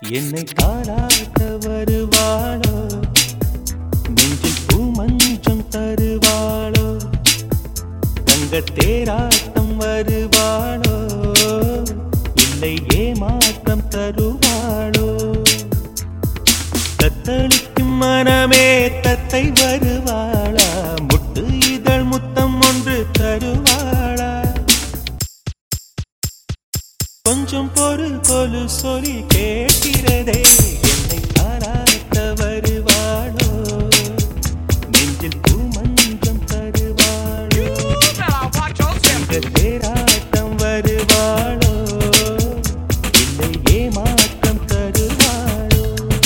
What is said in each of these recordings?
என்னை தாராட்ட வருவாளோ நெஞ்சில் பூமஞ்சம் தருவாளோ தங்க தேராட்டம் வருவாளோ இல்லை ஏமாற்றம் தருவாளோ தத்தளிக்கும் மனமே தத்தை வருவாளா முட்டு இதழ் முத்தம் ஒன்று தருவாளா கொஞ்சம் பொறு கொலு சொல்லி கேட்கிறதே என்னை பாராட்ட வருவாளோ நெஞ்சில் பூமஞ்சம் தருவாளோ இந்த தேராட்டம் வருவாளோ இல்லை ஏமாற்றம் தருவாளோ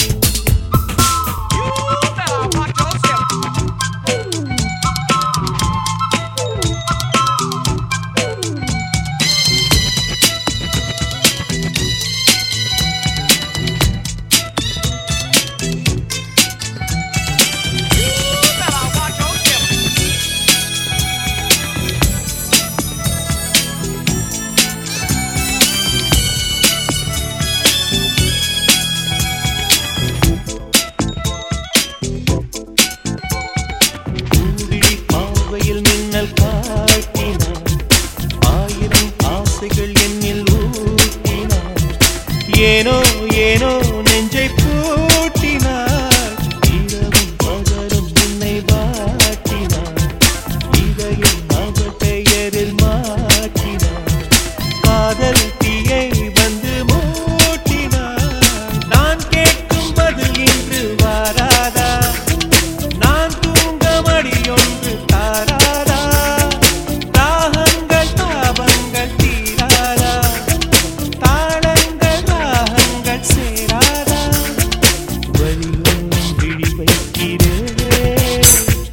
பூவிழி பார்வையில் மின்னல் காட்டினார் ஆயிரம் ஆசைகள் என்னில் ஊட்டினார் ஏனோ ஏனோ நெஞ்சை பூட்டினார் இரவும் பகலும் உன்னை வாட்டினார் இதயம் அவள் பெயரில் மாட்டினார் காதல் தீயை வந்து மூட்டினார் நான் கேட்கும் பதில் இன்று வாராதா நான் தூங்க மடியொன்று தாராதா தாகங்கள் தாபங்கள் தீராதா தாளங்கள் ராகங்கள் சேராதா வலியும் விழி வைக்கிறேன்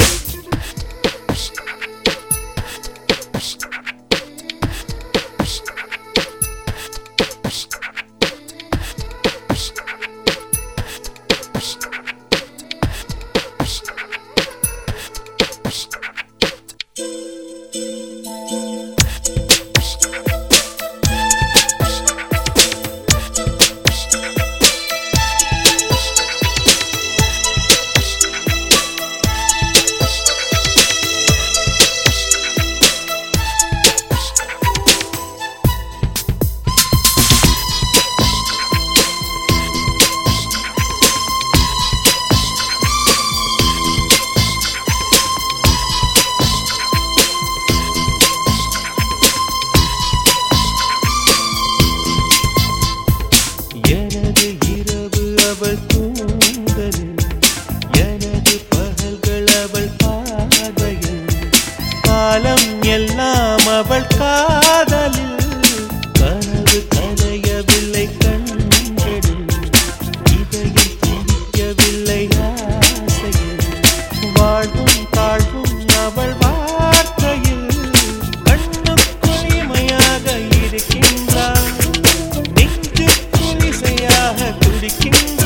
எனது இரவு அவள் தூங்கலில் எனது பகல்கள் அவள் பார்வையில் காலம் எல்லாம் அவள் காதலில் கனவு கலையவில்லை கண்களில் இதயம் துடிக்கவில்லை ஆசையில் வாழ்வும் தாழ்வும் அவள் வார்த்தையில் கண்ணுக்குள் இமையாக இருக்கின்றாள் நெஞ்சுக்குள் இசையாக துடிக்கின்ற